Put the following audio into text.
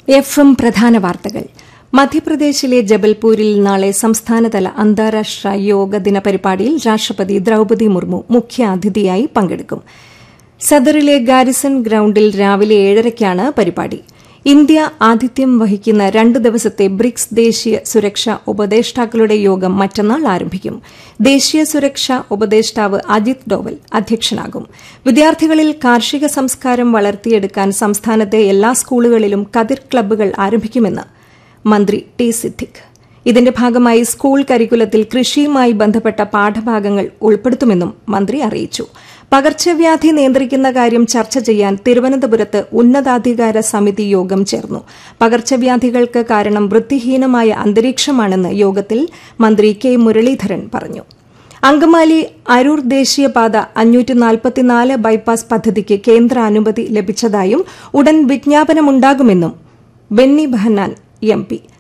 F M പ്രധാന വാർത്തകൾ മധ്യപ്രദേശിലെ ജബൽപൂരിൽ നാളെ സംസ്ഥാനതല അന്താരാഷ്ട്ര യോഗ ദിന പരിപാടിയിൽ രാഷ്ട്രപതി ദ്രൌപദി മുർമു മുഖ്യാതിഥിയായി പങ്കെടുക്കും സദറിലെ ഗാരിസൺ ഗ്രൌണ്ടിൽ രാവിലെ ഏഴരയ്ക്കാണ് പരിപാടി ഇന്ത്യ ആതിഥ്യം വഹിക്കുന്ന രണ്ട് ദിവസത്തെ ബ്രിക്സ് ദേശീയ സുരക്ഷാ ഉപദേഷ്ടാക്കളുടെ യോഗം മറ്റന്നാൾ ആരംഭിക്കും ദേശീയ സുരക്ഷാ ഉപദേഷ്ടാവ് അജിത് ഡോവൽ അധ്യക്ഷനാകും വിദ്യാർത്ഥികളിൽ കാർഷിക സംസ്കാരം വളർത്തിയെടുക്കാൻ സംസ്ഥാനത്തെ എല്ലാ സ്കൂളുകളിലും കതിർ ക്ലബ്ബുകൾ ആരംഭിക്കുമെന്ന് മന്ത്രി ടി സിദ്ദിഖ് ഇതിന്റെ ഭാഗമായി സ്കൂൾ കരിക്കുലത്തിൽ കൃഷിയുമായി ബന്ധപ്പെട്ട പാഠഭാഗങ്ങൾ ഉൾപ്പെടുത്തുമെന്നും മന്ത്രി അറിയിച്ചു പകർച്ചവ്യാധി നിയന്ത്രിക്കുന്ന കാര്യം ചർച്ച ചെയ്യാൻ തിരുവനന്തപുരത്ത് ഉന്നതാധികാര സമിതി യോഗം ചേർന്നു പകർച്ചവ്യാധികൾക്ക് കാരണം വൃത്തിഹീനമായ അന്തരീക്ഷമാണെന്ന് യോഗത്തിൽ മന്ത്രി കെ മുരളീധരൻ പറഞ്ഞു അങ്കമാലി അരൂർ ദേശീയപാത അഞ്ഞൂറ്റി ബൈപ്പാസ് പദ്ധതിക്ക് കേന്ദ്ര അനുമതി ലഭിച്ചതായും ഉടൻ വിജ്ഞാപനമുണ്ടാകുമെന്നും ബെന്നി ബെഹന്നാൻ എം പി